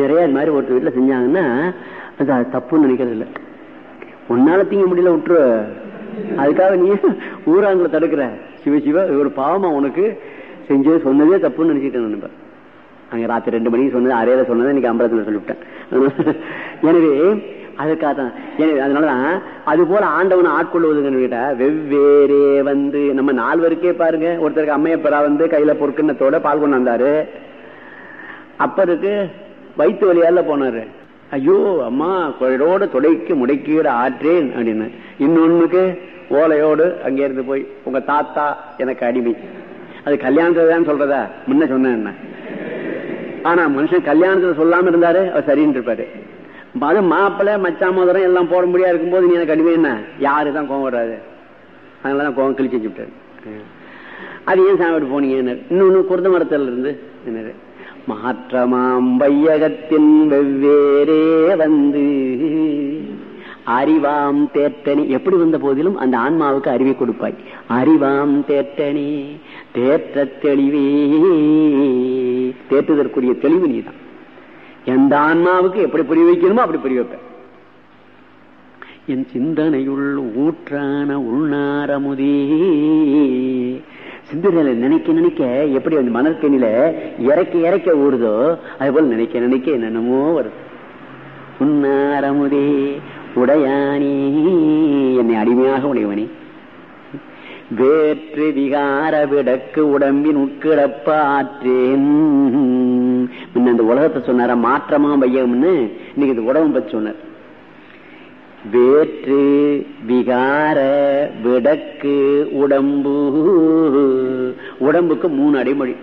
நிறைய இது மாதிரி ஒருத்தர் வீட்டுல செஞ்சாங்கன்னா அது அது தப்புன்னு நினைக்கிறது இல்ல உன்னால திங்க முடியல விட்டுரு அதுக்காக நீ ஊராங்களை தடுக்கிற சிவ சிவ இது ஒரு பாவமா உனக்கு செஞ்சது சொன்னதே தப்புன்னு நினைச்சிட்டு நினைப்பேன் அங்க ராத்திரி ரெண்டு மணிக்கு சொன்னது அறையில சொன்னதை இன்னைக்கு அம்பலத்துல சொல்லிவிட்டேன் எனவே அதுக்காக தான் எனவே அதனாலதான் அது போல ஆண்டவனை ஆட்கொள்வதுன்னு கேட்டா வெவ்வேறே வந்து நம்ம நால்வருக்கே பாருங்க ஒருத்தருக்கு அம்மையப்பரா வந்து கையில பொற்கிண்ணத்தோட பால் கொண்டு வந்தாரு அப்பருக்கு வயிற்று வழியால போனாரு ஐயோ அம்மா குழலோட தொடைக்கு முடைக்கீட ஆற்றேன் அப்படின்னு இன்னொன்னுக்கு ஓலையோடு அங்கே இருந்து போய் உங்க தாத்தா எனக்கு அடிமை அது கல்யாணத்துல தான் சொல்றதா முன்ன சொன்னேன் என்ன ஆனா மனுஷன் கல்யாணத்துல சொல்லாம இருந்தாரு அவர் சரின்னு இருப்பாரு அது மாப்பிள்ளை மச்சான் மோதிரம் எல்லாம் போட முடியா இருக்கும்போது நீ எனக்கு அடிமை என்ன யாரு தான் கோவம் வராது அதனாலதான் கோவம் கிழிச்சு வச்சுட்டாரு அது ஏன் சாமி போனீங்க இன்னொன்னு குருந்த மரத்துல இருந்து என்னது மாற்றமாம் வையகத்தின் வெவ்வேறே வந்து அறிவாம் தேட்டனி எப்படி வந்த போதிலும் அந்த ஆன்மாவுக்கு அறிவை கொடுப்பாய் அறிவாம் தேட்டனி தேற்ற தெளிவே தேற்றுதற்குரிய தெளிவு நீதான் எந்த ஆன்மாவுக்கு எப்படி புரிய வைக்கணுமோ அப்படி புரிய வைப்பேன் என் சிந்தனையுள் ஊற்றான உள்நாரமுதே சிந்தனையில நினைக்க நினைக்க எப்படி அந்த மணற்கனில இறக்க இறக்க ஊறுதோ அது போல நினைக்க நினைக்க என்னென்னமோ வருது உன்னாரமுதே உடையானே என்னை அடிமையாக உடையவனே வேற்று விகார விடக்கு உடம்பின் உட்கிடப்ப ஆற்றேன் முன்ன அந்த உலகத்தை சொன்னார மாற்றமா வையம்னு இன்னைக்கு இந்த உடம்பு பத்தி சொன்னார் வேற்று விகார விடக்கு உடம்பு உடம்புக்கு மூணு அடைமொழி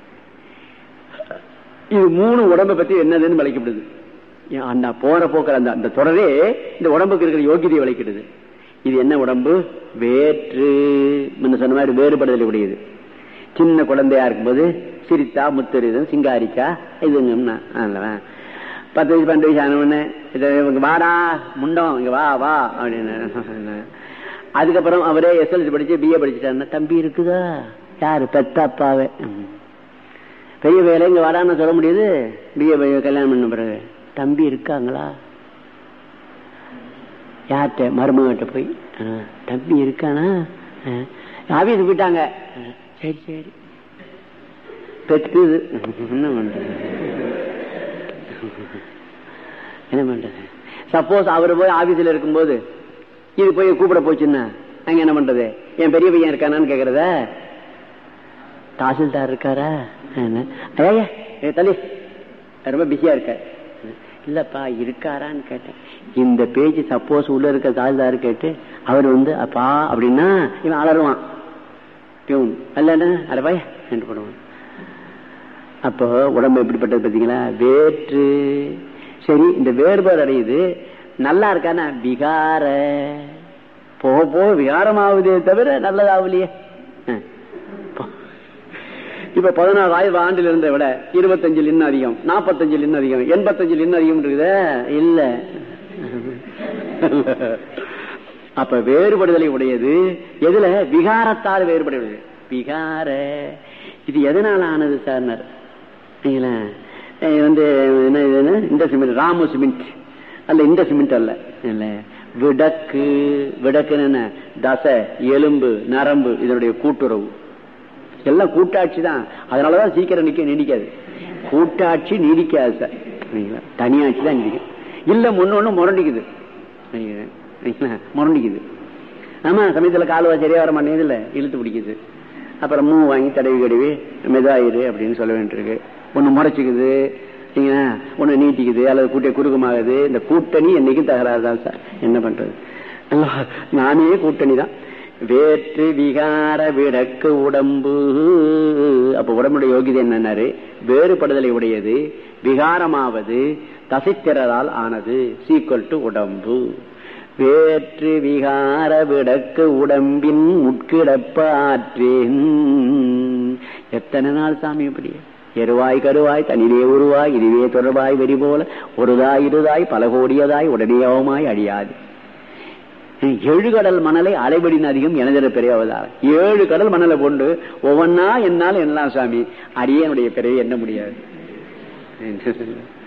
இது மூணு உடம்பை பத்தி என்னதுன்னு விளக்கப்படுது அந்த போற போக்கிற அந்த அந்த தொடரே இந்த உடம்புக்கு இருக்கிற யோகியதை விளக்கிடுது இது என்ன உடம்பு வேற்று சொன்ன மாதிரி வேறுபடுதல் உடையது சின்ன குழந்தையா இருக்கும்போது சிரித்தா முத்தரிதம் சிங்காரிக்கா இதுங்க பத்து வயசு பன்னெண்டு வயசு ஆனவொன்னு இங்க வாடா முண்டம் இங்க வா வா அப்படின்னு அதுக்கப்புறம் அவரே எஸ்எல்சி படிச்சு பிஏ படிச்சுட்டாருன்னா தம்பி இருக்குதா யாரு பெத்த அப்பாவே பெரிய வேலை இங்க வாடான்னு சொல்ல முடியுது பிஏ கல்யாணம் பண்ண பிறகு தம்பி இருக்காங்களா யார்கிட்ட மருமகிட்ட போய் தம்பி இருக்கானா ஆபீஸ் போயிட்டாங்க சரி சரி பெற்றுது என்ன பண்றது என்ன பண்றது சப்போஸ் அவர் போய் ஆபீஸ்ல இருக்கும்போது இது போய் கூப்பிட போச்சுன்னா அங்க என்ன பண்றது என் பெரிய பையன் இருக்கானான்னு கேக்குறத தாசில்தார் இருக்காரா ஐயா தள்ளி ரொம்ப பிஸியா இருக்க இல்லப்பா இருக்காரான்னு கேட்டேன் இந்த பேஜ் சப்போஸ் உள்ள இருக்க தாசில்தார் கேட்டு அவர் வந்து அப்பா அப்படின்னா இவன் அலருவான் பியூன் அல்ல அடப்பாய் என்று போடுவான் அப்போ உடம்பு எப்படிப்பட்டது பாத்தீங்களா வேற்று சரி இந்த வேறுபாடு அடையுது நல்லா இருக்கானா விகார போக போக விகாரமாகுதே தவிர நல்லதாகலையே இப்ப பதினாறு ஆயிரம் ஆண்டில் இருந்த விட இருபத்தஞ்சில் இன்னும் அதிகம் நாற்பத்தஞ்சில் இன்னும் அதிகம் எண்பத்தஞ்சில் இன்னும் அதிகம் இருக்குத இல்ல அப்ப வேறுபடுதலை உடையது எதுல விகாரத்தால் வேறுபடுவது விகார இது எதனால ஆனது சார்னர் வந்து என்ன இது இந்த சிமெண்ட் ராமு சிமெண்ட் அல்ல இந்த சிமெண்ட் அல்ல இல்ல விடக்கு விடக்குன்னு என்ன தசை எலும்பு நரம்பு இதனுடைய கூட்டுறவு எல்லாம் கூட்டாட்சி தான் அதனாலதான் சீக்கிரம் நிக்க நீடிக்காது கூட்டாட்சி நீடிக்காது சார் தனியாட்சி தான் நீடிக்கும் இல்ல முன்னொன்னு முரண்டிக்குது முரண்டிக்குது ஆமா சமயத்துல காலுவா சரியா வர மாட்டேங்குது இல்ல இழுத்து பிடிக்குது அப்புறம் மூ வாங்கி தடவி கழுவி மெதாயிரு அப்படின்னு சொல்ல வேண்டியிருக்கு ஒண்ணு முறைச்சிக்குது ஒண்ணு நீட்டிக்குது அல்லது கூட்டிய குறுக்கமாகுது இந்த கூட்டணி என்னைக்கும் தகராறு தான் சார் என்ன பண்றது நானே கூட்டணி தான் வேற்று விகார விடக்கு உடம்பு அப்ப உடம்புடைய யோகிதை என்னன்னாரு வேறுபடுதலை உடையது விகாரமாவது தசைத்திறரால் ஆனது சீக்வல் டு உடம்பு வேற்று விகார விடக்கு உடம்பின் உட்கிடப்ப ஆற்றேன் எத்தனை நாள் சாமி இப்படி எருவாய் கருவாய் தனிலே உருவாய் இதுவே தொடர்பாய் வெறி போல ஒருதாய் இருதாய் பல கோடியதாய் உடனேயவமாய் அழியாது ஏழு கடல் மணலை அலைபடின அதிகம் எனதிர பெரிய அவதாரம் ஏழு கடல் மணலை கொண்டு ஒவ்வொன்னா என்னால் என்னலாம் சாமி அடியனுடைய பிறவை என்ன முடியாது